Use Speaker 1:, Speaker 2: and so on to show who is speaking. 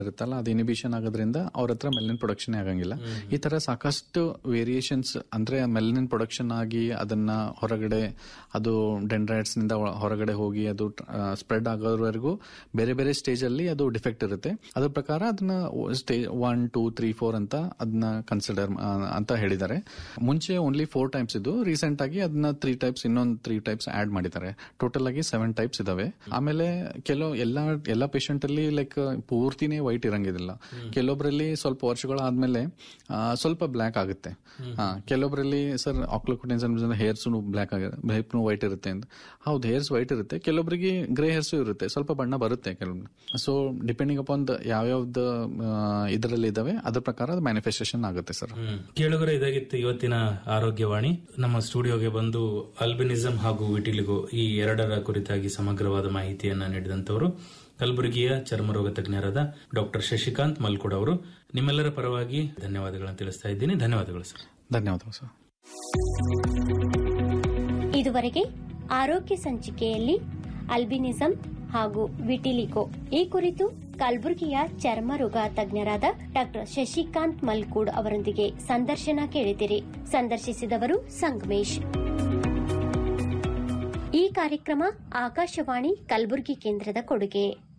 Speaker 1: ಇರುತ್ತಲ್ಲ ಅದು ಇನಿಬಿಷನ್ ಆಗೋದ್ರಿಂದ ಅವ್ರ ಹತ್ರ ಮೆಲನಿನ್ ಪ್ರೊಡಕ್ಷನ್ ಆಗಂಗಿಲ್ಲ ಈ ತರ ಸಾಕಷ್ಟು ವೇರಿಯೇಷನ್ಸ್ ಅಂದ್ರೆ ಮೆಲನಿನ್ ಪ್ರೊಡಕ್ಷನ್ ಆಗಿ ಅದನ್ನ ಹೊರಗಡೆ ಅದು ಡೆಂಡ್ರೈಟ್ಸ್ ನಿಂದ ಒಳ- ಹೊರಗಡೆ ಹೋಗಿ ಅದು ಸ್ಪ್ರೆಡ್ ಆಗೋವರೆಗೂ ಬೇರೆ ಬೇರೆ ಸ್ಟೇಜ್ ಅಲ್ಲಿ ಅದು ಡಿಫೆಕ್ಟ್ ಇರುತ್ತೆ ಅದ್ರ ಪ್ರಕಾರ ಅದನ್ನ stage one two three four ಅಂತ ಅದನ್ನ ಕನ್ಸಿಡರ್ ಅಂತ ಹೇಳಿದ್ದಾರೆ ಮುಂಚೆ ಓನ್ಲಿ ಫೋರ್ ಟೈಪ್ಸ್ ಇದ್ದು ರೀಸೆಂಟ್ ಆಗಿ ಅದನ್ನ ತ್ರೀ ಟೈಪ್ಸ್ ಇನ್ನೊಂದು ತ್ರೀ ಟೈಪ್ಸ್ ಆಡ್ ಮಾಡಿದ್ದಾರೆ ಟೋಟಲ್ ಆಗಿ ಸೆವೆನ್ ಟೈಪ್ಸ್ ಇದಾವೆ ಆಮೇಲೆ ಕೆಲವು ಎಲ್ಲಾ ಎಲ್ಲಾ ಪೇಷಂಟ್ ಅಲ್ಲಿ ಲೈಕ್ ಪೂರ್ತಿನೇ ವೈಟ್ ಇರಂಗಿದಿಲ್ಲ ಕೆಲವೊಬ್ರಲ್ಲಿ ಸ್ವಲ್ಪ ವರ್ಷಗಳಾದ್ಮೇಲೆ ಆ, ಸ್ವಲ್ಪ ಬ್ಲ್ಯಾಕ್ ಆಗುತ್ತೆ ಹಾ ಕೆಲವೊಬ್ರಲ್ಲಿ ಸರ್ ಆಕ್ಲೋಕೋಟೆನ್ಸ್ ಹೇರ್ಸ್ ಬ್ಲ್ಯಾಕ್ ಆಗಿದೆ ಹೇಪ್ನು ವೈಟ್ ಇರುತ್ತೆ ಅಂತ ಹೌದು ಹೇರ್ಸ್ ವೈಟ್ ಇರುತ್ತೆ ಕೆಲವೊಬ್ಬರಿಗೆ ಗ್ರೇ ಹೇರ್ಸ್ ಇರುತ್ತೆ ಸ್ವಲ್ಪ ಬಣ್ಣ ಬರುತ್ತೆ ಕೆಲವೊಬ್ರು ಸೊ ಡಿಪೆಂಡಿಂಗ್ ಅಪಾನ್ ಯಾವ್ಯಾವ್ದು ಇದರಲ್ಲಿ ಇದಾವೆ ಅದ್ರ ಪ್ರಕಾರ ಅದು ಮ್ಯಾನಿಫೆಸ್ಟೇಷನ್ ಆಗುತ್ತೆ ಸರ್
Speaker 2: ಹ್ಮ್. ಕೇಳುಗರೆ ಇದಾಗಿತ್ತು ಇವತ್ತಿನ ಆರೋಗ್ಯವಾಣಿ ನಮ್ಮ ಸ್ಟುಡಿಯೋಗೆ ಬಂದು ಅಲ್ಬಿನಿಸಂ ಹಾಗೂ ವಿಟಿಲಿಗೋ ಈ ಎರಡರ ಕುರಿತಾಗಿ ಸಮಗ್ರವಾದ ಮಾಹಿತಿಯನ್ನ ನೀಡಿದಂತವರು ಕಲಬುರಗಿಯ ಚರ್ಮರೋಗ ತಜ್ಞರಾದ ಡಾಕ್ಟರ್ ಶಶಿಕಾಂತ್ ಮಲ್ಕುಡ್ ಅವರು ನಿಮ್ಮೆಲ್ಲರ ಪರವಾಗಿ ಧನ್ಯವಾದಗಳನ್ನು ತಿಳಿಸ್ತಾ ಇದ್ದೀನಿ ಧನ್ಯವಾದಗಳು ಸರ್
Speaker 1: ಧನ್ಯವಾದಗಳು ಸರ್
Speaker 3: ಇದುವರೆಗೆ ಆರೋಗ್ಯ ಸಂಚಿಕೆಯಲ್ಲಿ ಅಲ್ಬಿನಿಸಂ ಹಾಗೂ ವಿಟಿಲಿಕೋ ಈ ಕುರಿತು ಕಲಬುರಗಿಯ ಚರ್ಮರೋಗ ತಜ್ಞರಾದ ಡಾಕ್ಟರ್ ಶಶಿಕಾಂತ್ ಮಲ್ಕೂಡ್ ಅವರೊಂದಿಗೆ ಸಂದರ್ಶನ ಕೇಳಿದಿರಿ ಸಂದರ್ಶಿಸಿದವರು ಸಂಗಮೇಶ್ ಈ ಕಾರ್ಯಕ್ರಮ ಆಕಾಶವಾಣಿ ಕಲಬುರಗಿ ಕೇಂದ್ರದ ಕೊಡುಗೆ